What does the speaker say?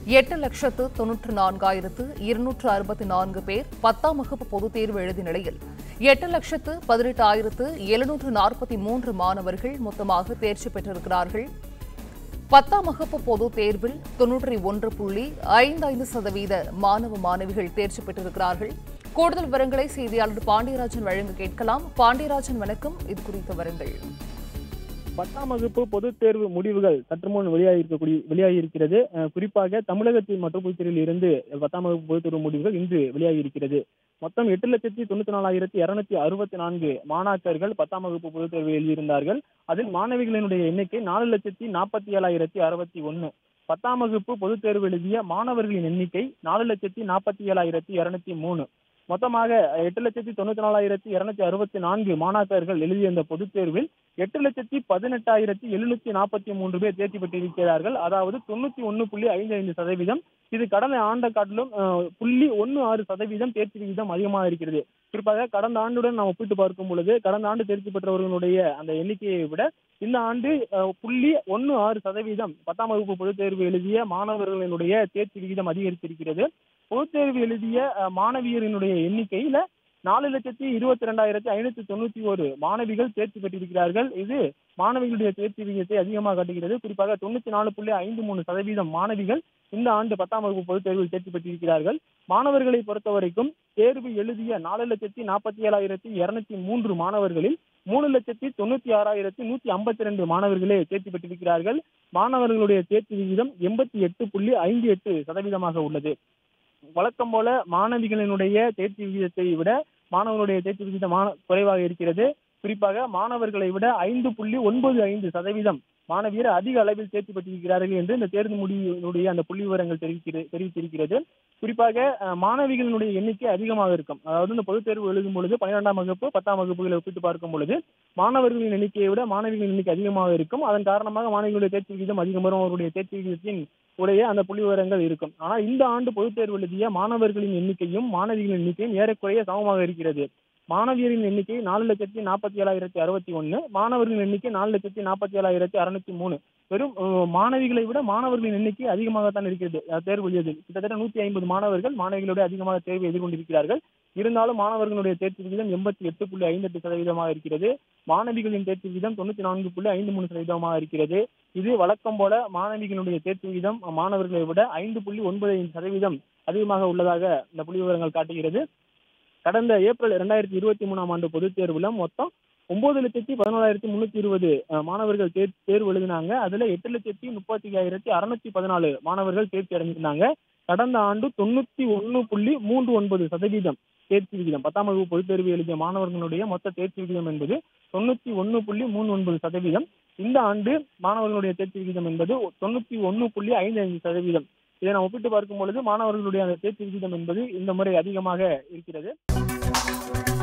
எட்டு லட்சத்து தொன்னூற்று நான்காயிரத்து இருநூற்று அறுபத்தி நான்கு பேர் பத்தாம் வகுப்பு பொதுத் தேர்வு எழுதிய நிலையில் எட்டு லட்சத்து பதினெட்டாயிரத்து எழுநூற்று நாற்பத்தி மூன்று மாணவர்கள் மொத்தமாக தேர்ச்சி பெற்றிருக்கிறார்கள் பத்தாம் வகுப்பு பொதுத் தேர்வில் தொன்னூற்றி ஒன்று புள்ளி ஐந்து ஐந்து சதவீத மாணவ மாணவிகள் தேர்ச்சி பெற்றிருக்கிறார்கள் கூடுதல் விவரங்களை செய்தியாளர் பாண்டியராஜன் வழங்க கேட்கலாம் பாண்டியராஜன் வணக்கம் இது குறித்த விவரங்கள் பத்தாம் வகுப்பு பொதுத் தேர்வு முடிவுகள் சற்று முன் வெளியாகி இருக்கக்கூடிய வெளியாகி இருக்கிறது அஹ் குறிப்பாக தமிழகத்தில் மற்றும் புதுச்சேரியில் இருந்து பத்தாம் வகுப்பு பொதுத் தேர்வு முடிவுகள் இன்று வெளியாகி இருக்கிறது மொத்தம் எட்டு லட்சத்தி தொண்ணூத்தி நாலாயிரத்தி இருநூத்தி அறுபத்தி நான்கு மாணாக்கர்கள் பத்தாம் வகுப்பு பொதுத் தேர்வு எழுதியிருந்தார்கள் அதில் மாணவிகளினுடைய எண்ணிக்கை நாலு லட்சத்தி நாற்பத்தி ஏழாயிரத்தி அறுபத்தி ஒன்னு பத்தாம் வகுப்பு பொதுத் தேர்வு எழுதிய மாணவர்களின் எண்ணிக்கை நாலு லட்சத்தி நாற்பத்தி ஏழாயிரத்தி இருநூத்தி மூணு மொத்தமாக எட்டு லட்சத்தி தொண்ணூத்தி நாலாயிரத்தி இருநூத்தி அறுபத்தி நான்கு மாணாக்கர்கள் எழுதிய இந்த பொதுத் தேர்வில் எட்டு லட்சத்தி பதினெட்டாயிரத்தி எழுநூத்தி நாற்பத்தி மூன்று பேர் தேர்ச்சி பெற்றிருக்கிறார்கள் அதாவது தொண்ணூத்தி ஒன்னு புள்ளி ஐந்து ஐந்து சதவீதம் இது கடந்த ஆண்டை காட்டிலும் அஹ், புள்ளி ஒன்னு ஆறு சதவீதம் தேர்ச்சி விகிதம் அதிகமாக இருக்கிறது குறிப்பாக கடந்த ஆண்டுடன் நாம் ஒப்பிட்டு பார்க்கும் பொழுது கடந்த ஆண்டு தேர்ச்சி பெற்றவர்களுடைய அந்த எண்ணிக்கையை விட இந்த ஆண்டு அஹ், புள்ளி ஒன்னு ஆறு சதவீதம் பத்தாம் வகுப்பு பொதுத் தேர்வு எழுதிய மாணவர்களினுடைய தேர்ச்சி விகிதம் அதிகரித்திருக்கிறது பொதுத் தேர்வு எழுதிய அஹ், மாணவியரினுடைய எண்ணிக்கையில நாலு லட்சத்தி இருபத்தி ரெண்டாயிரத்தி ஐநூத்தி தொண்ணூத்தி ஒரு மாணவிகள் தேர்ச்சி பெற்றிருக்கிறார்கள் இது மாணவிகளுடைய தேர்ச்சி விகிதத்தை அதிகமாக காட்டுகிறது குறிப்பாக தொண்ணூத்தி நாலு புள்ளி ஐந்து மூணு சதவீதம் மாணவிகள் இந்த ஆண்டு பத்தாம் வகுப்பு பொதுத் தேர்வில் தேர்ச்சி பெற்றிருக்கிறார்கள் மாணவர்களை பொறுத்த வரைக்கும் தேர்வு எழுதிய நாலு லட்சத்தி நாற்பத்தி ஏழாயிரத்தி இருநூத்தி மூன்று மாணவர்களில் மூணு லட்சத்தி தொண்ணூத்தி ஆறாயிரத்தி நூத்தி ஐம்பத்தி ரெண்டு மாணவர்களே தேர்ச்சி பெற்றிருக்கிறார்கள் மாணவர்களுடைய தேர்ச்சி விகிதம் எண்பத்தி எட்டு புள்ளி ஐந்து எட்டு சதவீதமாக உள்ளது வழக்கம் போல மாணவிகளினுடைய தேர்ச்சி விகிதத்தை விட மாணவர்களுடைய தேர்ச்சி விகிதம் மான- குறைவாக இருக்கிறது குறிப்பாக மாணவர்களை விட ஐந்து புள்ளி ஒன்பது ஐந்து சதவீதம் மாணவியர் அதிக அளவில் தேர்ச்சி பெற்றிருக்கிறார்கள் என்று இந்த தேர்வு முடிவினுடைய அந்த புள்ளி விவரங்கள் தெரிவிக்கிறது தெரிவித்திருக்கிறது குறிப்பாக அஹ், மாணவிகளினுடைய எண்ணிக்கை அதிகமாக இருக்கும் அதாவது இந்த பொதுத் தேர்வு எழுதும் பொழுது பன்னிரெண்டாம் வகுப்பு பத்தாம் வகுப்புகளை ஒப்பிட்டு பார்க்கும் பொழுது மாணவர்களின் எண்ணிக்கையை விட மாணவிகளின் எண்ணிக்கை அதிகமாக இருக்கும் அதன் காரணமாக மாணவிகளுடைய தேர்ச்சி விகிதம் அதிகம் வரும் அவருடைய தேர்ச்சி விகிதத்தின் உடைய அந்த புள்ளி விவரங்கள் இருக்கும் ஆனால் இந்த ஆண்டு பொதுத் தேர்வு எழுதிய மாணவர்களின் எண்ணிக்கையும் மாணவிகளின் எண்ணிக்கையும் ஏறக்குறைய சமமாக இருக்கிறது மாணவியரின் எண்ணிக்கை நாலு லட்சத்தி நாற்பத்தி ஏழாயிரத்தி அறுபத்தி ஒன்னு மாணவர்களின் எண்ணிக்கை நாலு லட்சத்தி நாற்பத்தி ஏழாயிரத்தி அறுநூத்தி மூணு வெறும் அஹ், மாணவிகளை விட மாணவர்களின் எண்ணிக்கை அதிகமாகத்தான் இருக்கிறது அஹ், தேர்வு எழுதியதில் கிட்டத்தட்ட நூத்தி ஐம்பது மாணவர்கள் மாணவிகளோட அதிகமாக தேர்வு எதிர்கொண்டிருக்கிறார்கள் இருந்தாலும் மாணவர்களுடைய தேர்ச்சி விகிதம் எண்பத்தி எட்டு புள்ளி ஐந்து எட்டு சதவீதமாக இருக்கிறது மாணவிகளின் தேர்ச்சி விகிதம் தொண்ணூத்தி நான்கு புள்ளி ஐந்து மூணு சதவீதமாக இருக்கிறது இது வழக்கம் போல மாணவிகளுடைய தேர்ச்சி விகிதம் மாணவர்களை விட ஐந்து புள்ளி ஒன்பது ஐந்து சதவீதம் அதிகமாக உள்ளதாக இந்த புள்ளி விவரங்கள் காட்டுகிறது கடந்த ஏப்ரல் இரண்டாயிரத்தி இருபத்தி மூணாம் ஆண்டு பொதுத் தேர்வுல மொத்தம் ஒன்பது லட்சத்தி பதினாலாயிரத்தி முன்னூத்தி இருபது அஹ், மாணவர்கள் தேர் தேர்வு எழுதினாங்க அதுல எட்டு லட்சத்தி முப்பத்தி ஐயாயிரத்தி அறுநூத்தி பதினாலு மாணவர்கள் தேர்ச்சி அடைஞ்சிருந்தாங்க கடந்த ஆண்டு தொண்ணூத்தி ஒன்னு புள்ளி மூன்று ஒன்பது சதவீதம் தேர்ச்சி விகிதம் பத்தாம் வகுப்பு பொதுத் தேர்வு எழுதிய மாணவர்களுடைய மொத்த தேர்ச்சி விகிதம் என்பது தொண்ணூத்தி ஒன்னு புள்ளி மூணு ஒன்பது சதவீதம் இந்த ஆண்டு மாணவர்களுடைய தேர்ச்சி விகிதம் என்பது தொண்ணூத்தி ஒன்னு புள்ளி ஐந்து ஐந்து சதவீதம் இதை நாம் ஒப்பிட்டு பார்க்கும் பொழுது மாணவர்களுடைய அந்த தேர்ச்சி விகிதம் என்பது இந்த முறை அதிகமாக இருக்கிறது